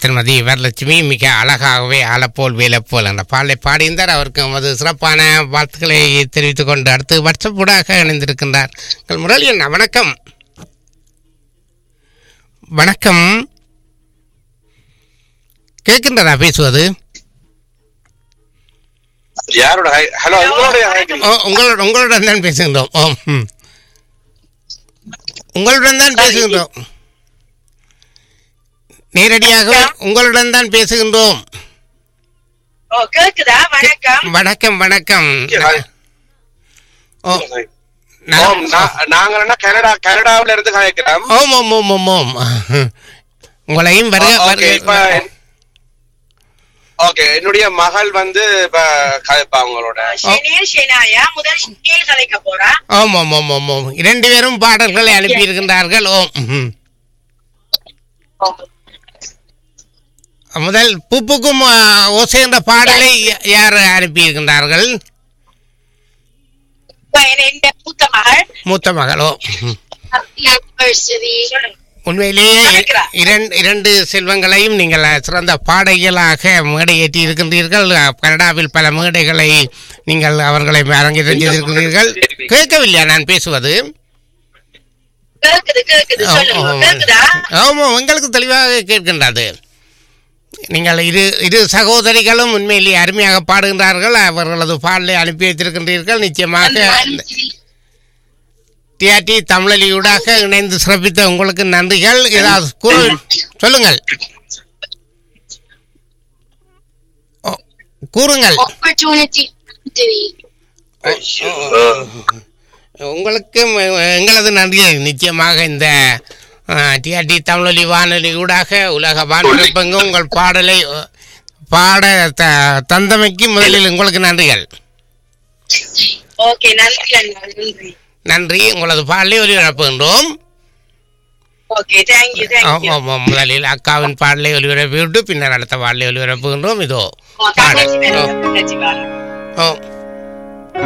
திருமதி வரலட்சுமி மிக அழகாகவே ஆலப்போல் வேலப்போல் என்ற பாடலை பாடியிருந்தார் அவருக்கு நமது சிறப்பான வாழ்த்துக்களை தெரிவித்துக் கொண்டு அடுத்து வாட்ஸ்அப் ஊடாக இணைந்திருக்கின்றார் உங்கள் முரளி அண்ணா வணக்கம் வணக்கம் கேட்கின்றதா பேசுவது யாரோட ஹலோ உங்களுடைய ஓ, உங்களோட உங்களுடன் தான் பேசுகின்றோம் ஓ ம். உங்களுடன் தான் பேசுகின்றோம் நேரடியாக உங்களுடன் தான் பேசுகின்றோம் ஓ கேக்குதா வணக்கம் வணக்கம் வணக்கம் ஓ நா- ஓம் நா- நாங்க என்ன கனடா கனடாவுல இருந்து கதைக்கிறோம் ஓம் ஓம் ஓம் ஓம் ஓம் உங்களையும் வருக ஓகே இப்ப வருக ஓகே என்னுடைய மகள் வந்து இப்ப கதைப்பா உங்களோட ஷெனியல் ஷெனாயா முதல் ஷெனியல் கலைக்க போறா ஓம் ஓம் ஓம் ஓம் ஓம் இரண்டு பேரும் பாடல்களை அனுப்பியிருக்கின்றார்கள் ஓம் ம். முதல் பூப்புக்கும் ஆ, ஓசை என்ற பாடலை யா- யார் அனுப்பியிருக்கின்றார்கள் இப்ப என்ன- என் மூத்த மகள் மூத்த மகளோ ம். சொல்லுங்க. உண்மையிலேயே வணக்கம். இரண்டு இரண்டு செல்வங்களையும் நீங்கள் சிறந்த பாடகிகளாக மேடையேற்றி இருக்கின்றீர்கள் கனடாவில் பல மேடைகளை நீங்கள் அவர்களை அரங்கேற்றம் செய்திருக்கிறீர்கள் கேட்கவில்லையா நான் பேசுவது கேக்குது கேக்குது ஆ, சொல்லுங்க ஆ, கேக்குதா ஆமாம் உங்களுக்கு தெளிவாக கேட்கின்றது நீங்கள் இரு இரு சகோதரிகளும் உண்மையிலேயே அருமையாக பாடுகின்றார்கள் அவர்களது பாடலை அனுப்பி வைத்திருக்கின்றீர்கள் நிச்சயமாக டிஆர்டி தமிழலியூடாக இணைந்து சிறப்பித்த உங்களுக்கு நன்றிகள் ஏதாவது கூறு சொல்லுங்கள் ஓ, கூறுங்கள் opportunity three. உங்களுக்கும் எங்களது நன்றி நிச்சயமாக இந்த டிஆர்டி தமிழொலி வானொலி ஊடாக உலக வானொலி பங்கு உங்கள் பாடலை அஹ், பாட த தந்தமைக்கு முதலில் உங்களுக்கு நன்றிகள் ஓகே நன்றி அண்ணா நன்றி நன்றி உங்களது பாடலை ஒலிபரப்புகின்றோம் ஓகே தேங்க்யூ தேங்க்யூ ஆமாம் ஆமாம் முதலில் அக்காவின் பாடலை ஒலிபரப்பி விட்டு பின்னர் அடுத்த பாடலை ஒலிபரப்புகின்றோம் இதோ பாடல் தங்கச்சி ஓ, வேணும் தங்கச்சி வேணும் ஓ